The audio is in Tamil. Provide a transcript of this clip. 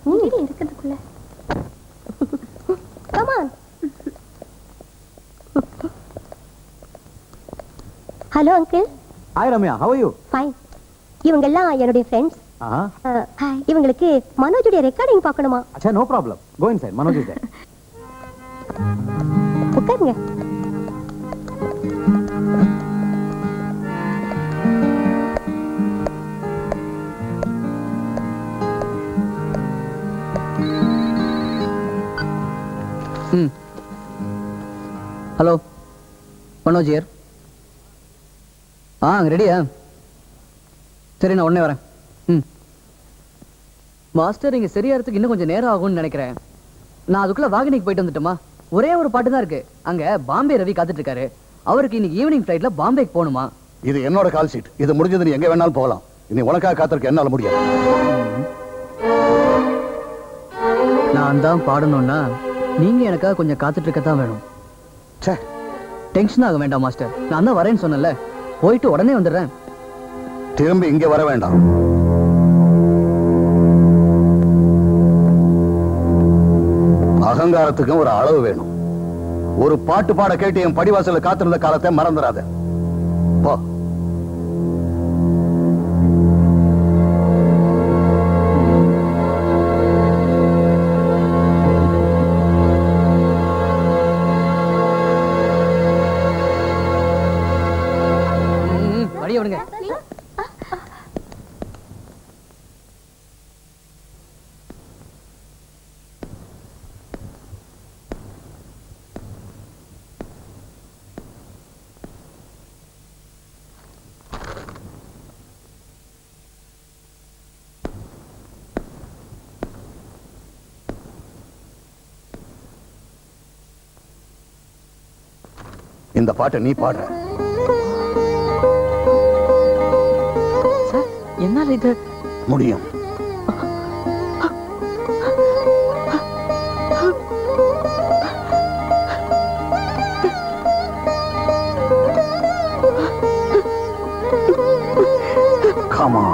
நீங்க இருக்கிறதுக்குள்ள come on hello uncle hi Ramya how you fine இவங்கெல்லாம் என்னுடைய ஃப்ரெண்ட்ஸ் ஆஹா இவங்களுக்கு மனோஜுடைய ரெக்கார்டிங் பார்க்கணுமா அச்சா no problem go inside Manoj is there உட்காருங்க ம் ஹலோ மனோஜ் யார் ஆ ரெடியா சரி நான் உடனே வரேன் ம் மாஸ்டர் இங்கே சரியாகிறதுக்கு இன்னும் கொஞ்சம் நேரம் ஆகும்னு நினைக்கிறேன் நான் அதுக்குள்ள வாகினிக்கு போயிட்டு வந்துட்டோமா ஒரே ஒரு பாட்டு தான் இருக்கு அங்க பாம்பே ரவி காத்துட்டு இருக்காரு அவருக்கு இன்னைக்கு ஈவினிங் ஃப்ளைட்ல பாம்பேக்கு போகணுமா இது என்னோட கால் ஷீட் இது முடிஞ்சது நீ எங்க வேணாலும் போகலாம் இனி உனக்காக காத்திருக்க என்னால முடியாது நான் தான் பாடணும்னா நீங்க எனக்காக கொஞ்சம் காத்துட்டு இருக்க தான் வேணும் ச்சே டென்ஷன் ஆக வேண்டாம் மாஸ்டர் நான் தான் வரேன்னு சொன்னேன்ல போயிட்டு உடனே வந்துடுறேன் திரும்பி இங்க வர வேண்டாம் அகங்காரத்துக்கும் ஒரு அளவு வேணும் ஒரு பாட்டு பாட கேட்டு என் படிவாசல்ல காத்திருந்த காலத்தை மறந்துடாத போ ம், வழிய விடுங்க இந்த பாட்டை நீ பாடுற என்னால இது முடியும் Come on.